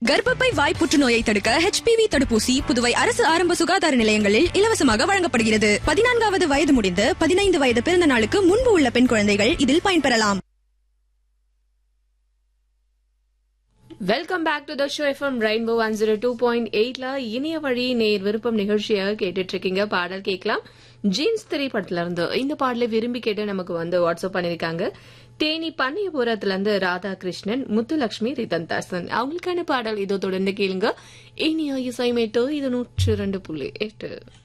கர்ப்பப்பை வாய் புற்றுநோயை தடுக்க ஹெச்பிவி தடுப்பூசி புதுவை அரசு ஆரம்ப சுகாதார நிலையங்களில் இலவசமாக வழங்கப்படுகிறது பதினான்காவது வயது முடிந்து பதினைந்து வயது பிறந்த நாளுக்கு முன்பு உள்ள பெண் குழந்தைகள் இதில் பயன்பெறலாம் welcome back to the show FM rainbow one zero two point எயிட்ல இனிய வழி நேர் விருப்பம் நிகழ்ச்சியாக கேட்டுட்டு இருக்கீங்க பாடல் கேட்கலாம் ஜீன்ஸ் திரைப்படத்துல இருந்து இந்த பாடலை விரும்பி கேட்டு நமக்கு வந்து வாட்ஸ்அப் பண்ணிருக்காங்க தேனி பண்ணையபுரத்துல இருந்து ராதாகிருஷ்ணன் முத்துலட்சுமி ரிதந்தாசன் அவங்களுக்கான பாடல் இதோ தொடர்ந்து கேளுங்க இனிய இசைமேட்டு இது நூற்று ரெண்டு புள்ளி எட்டு